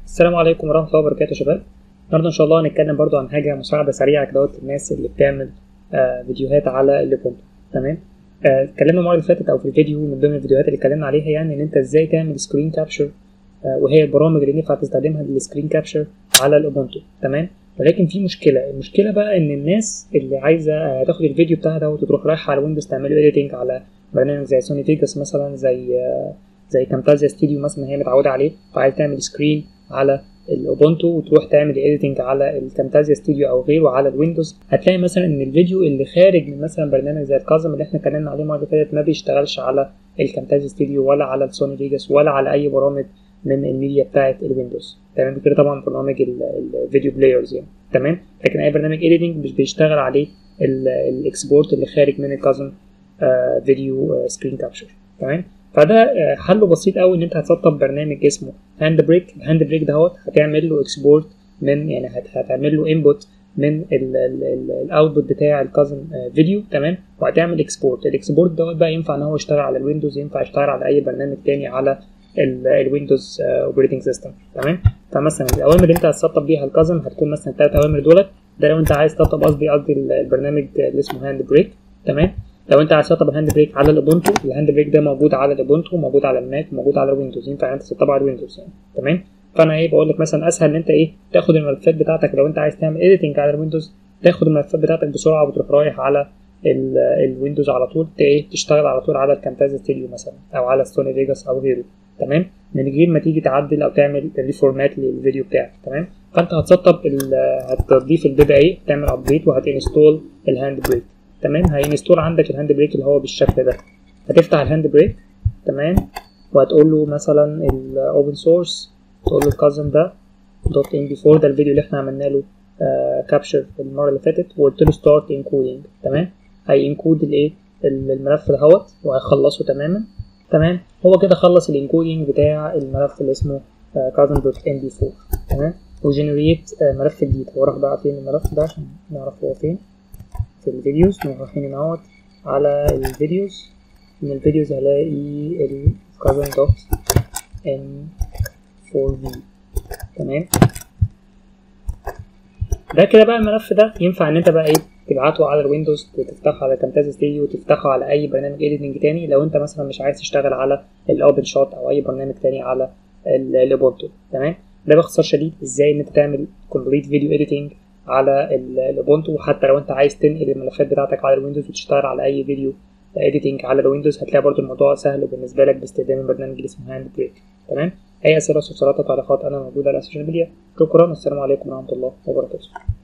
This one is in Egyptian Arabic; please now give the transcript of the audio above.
السلام عليكم ورحمة الله وبركاته يا شباب النهارده إن شاء الله هنتكلم برضو عن حاجة مساعدة سريعة كده الناس اللي بتعمل آه فيديوهات على الليبونتو تمام آه، اتكلمنا المرة اللي فاتت أو في الفيديو من ضمن الفيديوهات اللي اتكلمنا عليها يعني إن أنت إزاي تعمل سكرين كابشر وهي البرامج اللي ينفع تستخدمها للسكرين كابشر على الأوبونتو تمام ولكن في مشكلة المشكلة بقى إن الناس اللي عايزة آه، تاخد الفيديو بتاعها ده وتروح رايحة على ويندوز تعمله إيديتنج على برنامج زي سوني فيجاس مثلا زي آه، زي كامتازيا ستوديو مثلا هي متعودة عليه فعايز تعمل سكرين على الاوبونتو وتروح تعمل ايديتنج على الكامتازيا ستوديو او غيره على الويندوز هتلاقي مثلا ان الفيديو اللي خارج من مثلا برنامج زي الكازم اللي احنا اتكلمنا عليه المره اللي فاتت ما بيشتغلش على الكامتازيا ستوديو ولا على السوني فيجاس ولا على اي برامج من الميديا بتاعه الويندوز تمام كده طبعا برامج الفيديو بلايرز يعني تمام لكن اي برنامج ايديتنج مش بيشتغل عليه الاكسبورت اللي خارج من الكازم فيديو سكرين كابشر تمام فده حله بسيط قوي ان انت هتسطب برنامج اسمه هاند بريك الهاند بريك دهوت هتعمل له اكسبورت من يعني هتعمل له انبوت من الاوتبوت بتاع الكازن فيديو تمام وهتعمل اكسبورت الاكسبورت دوت بقى ينفع ان هو يشتغل على الويندوز ينفع يشتغل على اي برنامج تاني على الويندوز اوبريتنج سيستم تمام فمثلا الاوامر اللي انت هتسطب بيها الكازن هتكون مثلا الثلاث اوامر دولت ده لو انت عايز تسطب قصدي قصدي البرنامج اللي اسمه هاند بريك تمام لو انت عايز تسطب الهاند بريك على الاوبونتو الهاند بريك ده موجود على الاوبونتو موجود على الماك موجود على الويندوز ينفع انت تسطبه على الويندوز يعني تمام فانا ايه بقول لك مثلا اسهل ان انت ايه تاخد الملفات بتاعتك لو انت عايز تعمل اديتنج على الويندوز تاخد الملفات بتاعتك بسرعه وتروح رايح على الويندوز على طول ايه تشتغل على طول على الكامتازا ستوديو مثلا او على ستوني فيجاس او غيره تمام من غير ما تيجي تعدل او تعمل ريفورمات للفيديو بتاعك تمام فانت هتسطب هتضيف البيبقى ايه تعمل ابديت وهتنستول الهاند بريك تمام هينستول عندك الهاند بريك اللي هو بالشكل ده هتفتح الهاند بريك تمام وهتقول له مثلا الاوبن سورس تقول له الكازن ده دوت ام بي 4 ده الفيديو اللي احنا عملنا له كابشر المره اللي فاتت وقلت له ستارت انكودنج تمام هينكود الايه الملف دهوت وهيخلصه تماما تمام هو كده خلص الانكودنج بتاع الملف اللي اسمه كازن دوت ام بي 4 تمام وجنريت ملف جديد هو راح بقى فين الملف ده عشان نعرف هو فين في الفيديوز نروح رايحين نقعد على الفيديوز من الفيديوز هلاقي الكازن دوت ام 4 في تمام ده كده بقى الملف ده ينفع ان انت بقى ايه تبعته على الويندوز تفتحه على كامتازا ستوديو تفتحه على اي برنامج ايديتنج تاني لو انت مثلا مش عايز تشتغل على الاوبن شوت او اي برنامج تاني على الاوبونتو تمام ده باختصار شديد ازاي ان انت تعمل كومبليت فيديو ايديتنج على الاوبونتو وحتى لو انت عايز تنقل الملفات بتاعتك على الويندوز وتشتغل على اي فيديو اديتنج على الويندوز هتلاقي برضو الموضوع سهل بالنسبه لك باستخدام البرنامج اللي اسمه هاند بريك تمام اي اسئله استفسارات تعليقات انا موجود على السوشيال ميديا شكرا والسلام عليكم ورحمه الله وبركاته